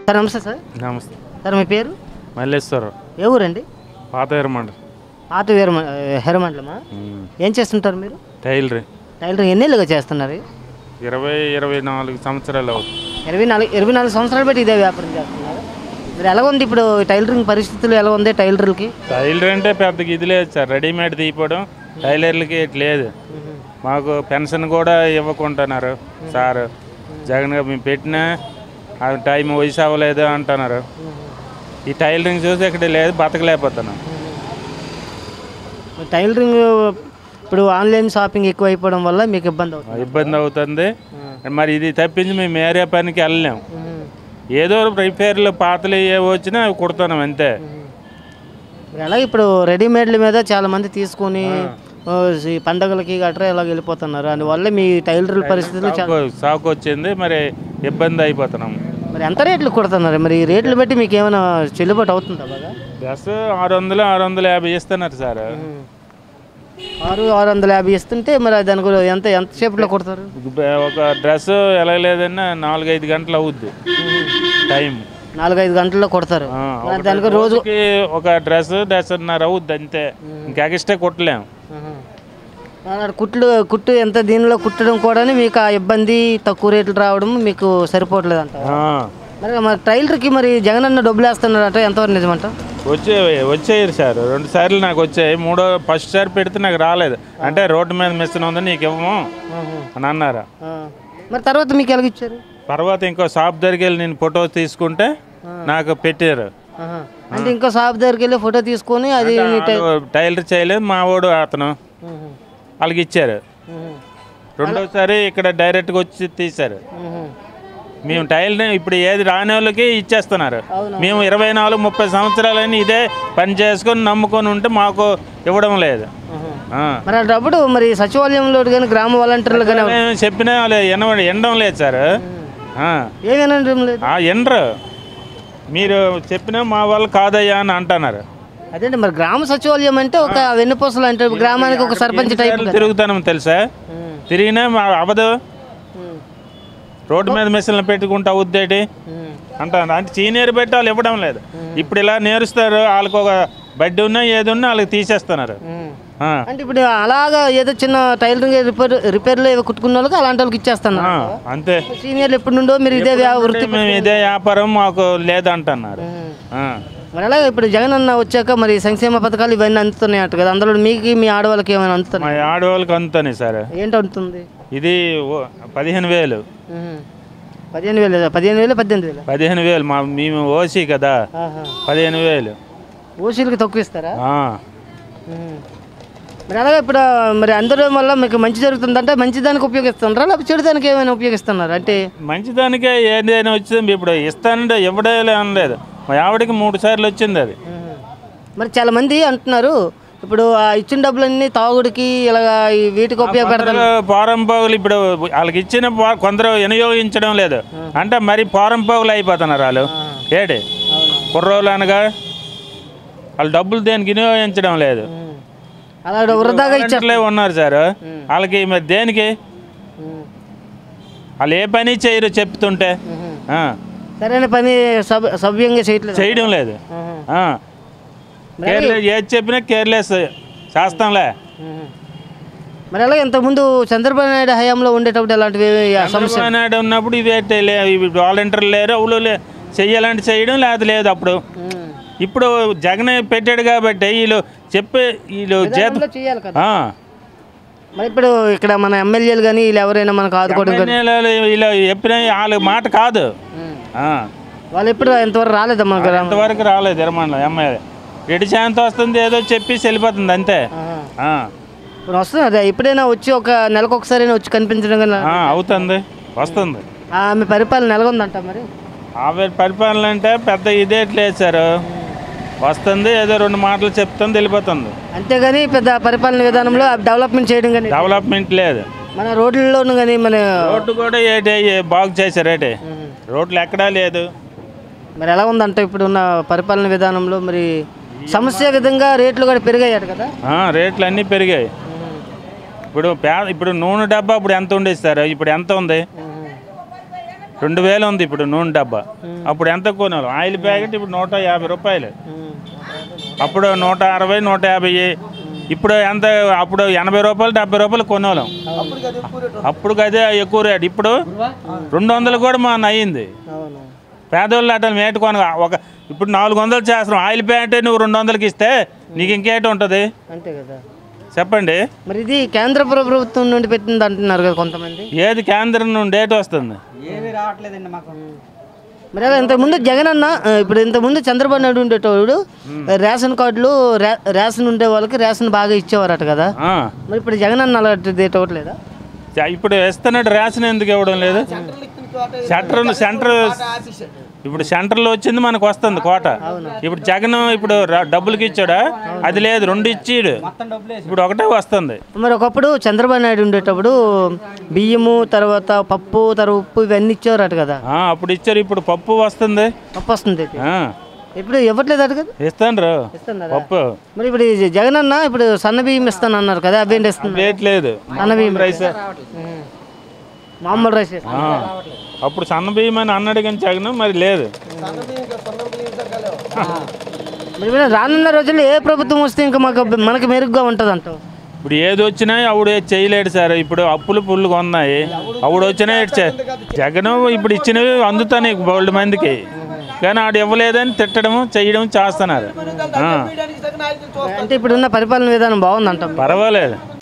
Sir నమస్తే sir నమస్తే sir మీ పేరు మల్లేశ్వరం ఏ ఊరండి పాత ఎరమండ పాత వీర హెరమండలమా ఏం చేస్తుంటారు మీరు టైలరీ టైలరింగ్ ఎన్నేళ్ళుగా చేస్తున్నారు ఇరవై ఇరవై నాలుగు సంవత్సరాలు అవుతుంది ఇరవై నాలుగు ఇరవై నాలుగు సంవత్సరాలు బట్టి ఇదే వ్యాపారం చేస్తున్నారు మరి ఎలా ఉంది ఇప్పుడు టైలరింగ్ పరిస్థితులు ఎలా ఉంది టైలర్లకి టైలర్ అంటే పెద్దగా ఇది లేదు సార్ రెడీమేడ్ తీయడం టైలర్లకి ఇటు లేదు మాకు పెన్షన్ కూడా ఇవ్వకుంటున్నారు సార్ జగన్ గారు మేము పెట్టినా ఆ టైం వయసు అవ్వలేదు అంటున్నారు ఈ టైలరింగ్ చూసి ఇక్కడ లేదు బతకలేకపోతున్నాం మరి టైలరింగ్ ఇప్పుడు ఆన్లైన్ షాపింగ్ ఎక్కువ అయిపోవడం వల్ల మీకు ఇబ్బంది అవుతుంది ఇబ్బంది అవుతుంది మరి ఇది తప్పించి మేము వేరే పనికి వెళ్ళలేం ఏదో రిపేర్లు పాతలు ఏ వచ్చినా అవి కుడుతున్నాం అంతే మరి అలాగే ఇప్పుడు రెడీమేడ్ల మీద చాలా మంది తీసుకొని ఓ, ఈ పండగలకి గట్రా ఇలా వెళ్ళిపోతున్నారు అందువల్ల మీ టైలర్ పరిస్థితులు చాలా సాకు సాకు వచ్చింది మరి ఇబ్బంది అయిపోతున్నాం మరి ఎంత రేట్లు కొడుతున్నారు మరి ఈ రేట్లు బట్టి మీకు ఏమైనా చెల్లుబాటు అవుతుందా బాగా డ్రెస్ ఆరు వందలు ఆరు వందల యాభై ఇస్తున్నారు సార్ ఆరు ఆరు వందల యాభై ఇస్తుంటే మరి దాని గురించి ఎంత ఎంత సేపులో కొడతారు ఒక డ్రెస్ ఎలా లేదన్నా నాలుగైదు గంటలు అవుద్ది టైం నాలుగైదు గంటల్లో కొడతారు ఆ, మరి ఒక దానికి రోజు రోజుకి ఒక డ్రెస్ డ్రెస్న్నర అవుద్ది అంతే ఇంకా ఎక్స్ట్రా కుట్టలేం మరి కుట్లు కుట్టు ఎంత దీనిలో కుట్టడం కూడా మీకు ఆ ఇబ్బంది తక్కువ రేట్లు రావడం మీకు సరిపోవట్లేదు అంట ఆ, మరి మరి టైలర్కి మరి జగన్ అన్న డబ్బులు వేస్తున్నారట ఎంతవరకు నిజమంట వచ్చే వచ్చేయరు సార్ రెండు సార్లు నాకు వచ్చాయి మూడో ఫస్ట్ సారి పెడితే నాకు రాలేదు అంటే రోడ్డు మీద మిషన్ ఉంది నీకు ఇవ్వము అని అన్నారు ఆ. మరి తర్వాత మీకు ఎలాగిచ్చారు తర్వాత ఇంకో షాప్ దగ్గరికి వెళ్ళి నేను ఫోటో తీసుకుంటే నాకు పెట్టారు ఆహా. అంటే ఇంకో షాప్ దగ్గరికి వెళ్ళి ఫోటో తీసుకొని అది నీ టై- వాళ్ళు టైలర్ చేయలేదు మా వాడు అతను ఉహు. వాళ్ళకి ఇచ్చారు ఉహు. రెండోసారి ఇక్కడ డైరెక్ట్గా వచ్చి తీశారు ఉహు. మేము టైలర్ ఇప్పుడు ఏది రాని వాళ్ళకి ఇచ్చేస్తున్నారు అవును. మేము ఇరవై నాలుగు ముప్పై సంవత్సరాలని ఇదే పని చేసుకొని నమ్ముకొని ఉంటే మాకు ఇవ్వడం లేదు ఉహు. ఆ. మరి అప్పుడు మరి సచివాలయంలో కానీ గ్రామ వాలంటీర్లు కానీ మేము చెప్పినా వాళ్ళు ఎన ఎండడం లేదు సార్ ఆ. ఏమనడం లేదు ఆ, ఎండ్రు మీరు చెప్పినా మా వాళ్ళు కాదయ్యా అని అంటున్నారు అదేంటి మరి గ్రామ సచివాలయం అంటే ఒక వెన్నుపూసలు అంటే గ్రామానికి ఒక సర్పంచ్ టైప్ ఎన్నిసార్లు తిరుగుతాను తెలుసా ఉమ్. తిరిగినా మా అవదు ఉమ్. రోడ్డు మీద మిషన్లు పెట్టుకుంటా అవుద్దేటి ఉమ్. అంటారు అంటే సీనియర్ పెట్టి వాళ్ళు ఇవ్వడం లేదు ఇప్పుడు ఇలా నేరుస్తారు వాళ్ళకి ఒక బడ్డీ ఉన్నా ఏది ఉన్నా వాళ్ళకి తీసేస్తున్నారు ఉమ్. ఆ. అంటే ఇప్పుడు అలాగా ఏదో చిన్న టైలరింగ్ రిపేర్ రిపేర్లు ఏవో కుట్టుకున్న వాళ్ళకి అలాంటి వాళ్ళకి ఇచ్చేస్తున్నారు ఆ, అంతే సీనియర్లు ఎప్పటి నుండో మీరు ఇదే వ్యా- వృత్తి మేము ఇదే వ్యాపారం మాకు లేదంటున్నారు ఉమ్. ఆ. మరి అలాగే ఇప్పుడు జగన్ అన్న వచ్చాక మరి సంక్షేమ పథకాలు ఇవన్నీ అందుతున్నాయి అంట కదా అందులో మీకు మీ ఆడవాళ్ళకి ఏమైనా మా అందుతున్నాయి ఆడవాళ్ళకి అంతనే సార్ ఏంటి అందుతుంది ఇది ఓ- పదిహేను వేలు ఉహు. పదిహేను వేలు పదిహేను వేలు పద్దెనిమిది వేలు పదిహేను వేలు మా మేము ఓసీ కదా పదిహేను వేలు ఓసీలకి తక్కువ ఇస్తారా ఆ. ఉహు. మరి అలాగే ఇప్పుడు మరి అందరూ వల్ల మీకు మంచి జరుగుతుందంటే మంచి దానికి ఉపయోగిస్తున్నారా లేకపోతే చెడు దానికి ఏమైనా ఉపయోగిస్తున్నారు అంటే మంచిదానికే ఏదైనా వచ్చింది ఇప్పుడు ఇస్తానంటే ఇవ్వడే అనలేదు మా ఆవిడకి మూడు సార్లు వచ్చింది అది ఉహు. మరి చాలా మంది అంటున్నారు ఇప్పుడు ఆ ఇచ్చిన డబ్బులన్నీ తాగుడికి ఇలాగా ఈ వీటికి ఉపయోగపడతారు కొందరు పారం పోగులు ఇప్పుడు వాళ్ళకి ఇచ్చిన పా- కొందరు వినియోగించడం లేదు అంటే మరి పారం పోగులు అయిపోతున్నారు వాళ్ళు ఏడి కుర్రోళ్ళు అనగా వాళ్ళు డబ్బులు దేనికి వినియోగించడం లేదు ఉహు. అలా వృధాగా ఇచ్చారు ఇచ్చట్లే ఉన్నారు సార్ వాళ్ళకి మరి దేనికి వాళ్ళు ఏ పని చేయరు చెప్తుంటే ఆ, సరైన పని సబ్ సవ్యంగా చేయట్లేదు చేయడం లేదు ఉహు. ఆ. కేర్లెస్ ఏది చెప్పినా కేర్లెస్ చేస్తాంలే ఉహు. మరి అలాగే ఇంతకుముందు చంద్రబాబు నాయుడు హయాంలో ఉండేటప్పుడు ఎలాంటివి ఆ సమస్య చంద్రబాబు నాయుడు ఉన్నప్పుడు ఇవి అయితే లే ఇవి వాలంటీర్లు లేరు అవులు లే చెయ్యాలంటే చేయడం లేదా లేదు అప్పుడు ఉమ్. ఇప్పుడు జగన్ పెట్టాడు కాబట్టి వీళ్ళు చెప్పే వీళ్ళు జీతం విధానంలో చేయాలి కదా ఆ. మరి ఇప్పుడు ఇక్కడ మన ఎమ్మెల్యేలు కానీ వీళ్ళు ఎవరైనా మనకు ఆదుకోవడం కానీ ఎమ్మెల్యేలు వీళ్ళు చెప్పిన వాళ్ళ మాట కాదు ఉమ్. ఆ. వాళ్ళు ఎప్పుడు ఎంతవరకు రాలేదా మన గ్రామం ఇంతవరకు రాలేదు తిరుమల ఎమ్మెల్యే రెడ్డి శాంతి వస్తుంది ఏదో చెప్పి వెళ్ళిపోతుంది అంతే ఆహా. ఆ. ఇప్పుడు వస్తుంది అదే ఎప్పుడైనా వచ్చి ఒక నెలకు ఒకసారి వచ్చి కనిపించడం కానీ ఆ, అవుతుంది వస్తుంది ఆమె పరిపాలన నెలకొందంట మరి ఆవిడ పరిపాలన అంటే పెద్ద ఇదే లేదు సార్ వస్తుంది ఏదో రెండు మాటలు చెప్తుంది వెళ్ళిపోతుంది అంతేగాని పెద్ద పరిపాలన విధానంలో డెవలప్మెంట్ చేయడం కానీ డెవలప్మెంట్ లేదు మన రోడ్లలోనూ కానీ మన రోడ్డు కూడా ఏటి ఏ- బాగు చేశారు ఏటి ఉమ్. రోడ్లు ఎక్కడా లేదు మరి ఎలా ఉందంట ఇప్పుడు ఉన్న పరిపాలన విధానంలో మరి సమస్య విధంగా రేట్లు కూడా పెరిగాయట కదా ఆ, రేట్లు అన్నీ పెరిగాయి ఇప్పుడు పే ఇప్పుడు నూనె డబ్బా ఇప్పుడు ఎంత ఉండేది సార్ ఇప్పుడు ఎంత ఉంది రెండు వేలు ఉంది ఇప్పుడు నూనె డబ్బా అప్పుడు ఎంత కొనాలి ఆయిల్ ప్యాకెట్ ఇప్పుడు నూట యాభై రూపాయలు ఉమ్. అప్పుడు నూట అరవై నూట యాభై ఇప్పుడు ఎంత అప్పుడు ఎనభై రూపాయలు డెబ్బై రూపాయలు కొనేవాళ్ళం అప్పుడు అదే ఎక్కువ రేట్ ఇప్పుడు రెండు వందలు కూడా మన అయ్యింది అవును పేదవాళ్ళు అట్లా మేట కొన ఒక ఇప్పుడు నాలుగు వందలు చేస్తున్నాం ఆయిల్ ప్యాకెట్ నువ్వు రెండు వందలకి ఇస్తే నీకు ఇంకేటి ఉంటుంది అంతే కదా చెప్పండి మరి ఇది కేంద్ర ప్రభుత్వం నుండి పెట్టింది అంటున్నారు కదా కొంతమంది ఏది కేంద్రం నుండి డేట్ వస్తుంది ఏమీ రావట్లేదండి మాకు మరి అలా ఇంతకుముందు జగన్ అన్న ఆ, ఇప్పుడు ఇంతకుముందు చంద్రబాబు నాయుడు ఉండేటోడు రేషన్ కార్డులు రే- రేషన్ ఉండే వాళ్ళకి రేషన్ బాగా ఇచ్చేవారట కదా ఆ. మరి ఇప్పుడు జగన్ అన్న అలాంటిది ఇవ్వట్లేదా చ- ఇప్పుడు ఇస్తున్నాడు రేషన్ ఎందుకు ఇవ్వడం లేదు సెంటర్ సెంటర్ ఇప్పుడు సెంటర్లో వచ్చింది మనకు వస్తుంది కోట ఇప్పుడు జగన్ ఇప్పుడు ర- డబ్బులకి ఇచ్చాడా అది లేదు రెండు ఇచ్చాడు మొత్తం డబ్బులు వేసి ఇప్పుడు ఒకటే వస్తుంది మరి ఒకప్పుడు చంద్రబాబు నాయుడు ఉండేటప్పుడు బియ్యము తర్వాత పప్పు తర్వాత ఉప్పు ఇవన్నీ ఇచ్చేవారట కదా ఆ, అప్పుడు ఇచ్చారు ఇప్పుడు పప్పు వస్తుంది పప్పు వస్తుంది ఇది. ఆ, ఇప్పుడు ఇవ్వట్లేదు అట కదా ఇస్తాను ఇస్తున్నారా పప్పు మరి ఇప్పుడు ఈ జగన్ అన్న ఇప్పుడు సన్న బియ్యం ఇస్తాను అన్నారు కదా అవి ఏంటి ఇస్తున్నారు రేట్ లేదు సన్న బియ్యం రైస్ ఉం. మామూలు రైస్ ఆ, అప్పుడు సన్న బియ్యం అని అన్నాడు కానీ జగన్ మరి లేదు మరి ఇప్పుడు రానున్న రోజుల్లో ఏ ప్రభుత్వం వస్తే ఇంకా మాకు మనకి మెరుగ్గా ఉంటుంది అంటావు ఇప్పుడు ఏది వచ్చినా ఆవిడ ఏది చేయలేడు సార్ ఇప్పుడు అప్పులు పుల్లుగా ఉన్నాయి ఆవిడ వచ్చినా ఇటు చే- జగన్ ఇప్పుడు ఇచ్చినవి అందుతాయి బోల్డ్ మందికి కానీ ఆడు ఇవ్వలేదని తిట్టడం చేయడం చేస్తున్నారు ఆ, అంటే ఇప్పుడున్న పరిపాలన విధానం బాగుందంటాం పర్వాలేదు